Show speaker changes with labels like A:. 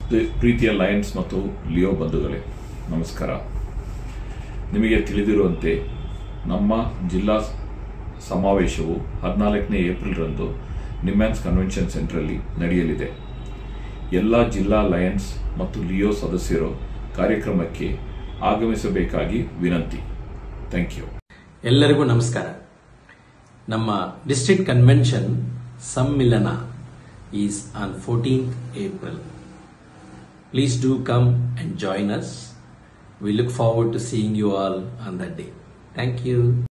A: pre- ಪ್ರೀತಿಯ Lions ಮತ್ತು Leo ಬಂಧುಗಳೇ ನಮಸ್ಕಾರ ನಿಮಗೆ ತಿಳಿದಿರುವಂತೆ ನಮ್ಮ ಜಿಲ್ಲಾ ಸಮಾವೇಶವು ಹದಿನಾಲ್ಕನೇ ಏಪ್ರಿಲ್ರಂದು ನಿಮ್ಯಾನ್ಸ್ ಕನ್ವೆನ್ಷನ್ ಸೆಂಟರಲ್ಲಿ ನಡೆಯಲಿದೆ ಎಲ್ಲ ಜಿಲ್ಲಾ ಲಯನ್ಸ್ ಮತ್ತು ಲಿಯೋ ಸದಸ್ಯರು ಕಾರ್ಯಕ್ರಮಕ್ಕೆ ಆಗಮಿಸಬೇಕಾಗಿ ವಿನಂತಿ ಥ್ಯಾಂಕ್ ಯು
B: ಎಲ್ಲರಿಗೂ ನಮಸ್ಕಾರ ನಮ್ಮ ಡಿಸ್ಟ್ರಿಕ್ಟ್ ಕನ್ವೆನ್ಷನ್ ಸಮ್ಮಿಲನ is on fourteenth April please do come and join us we look forward to seeing you all on that day thank you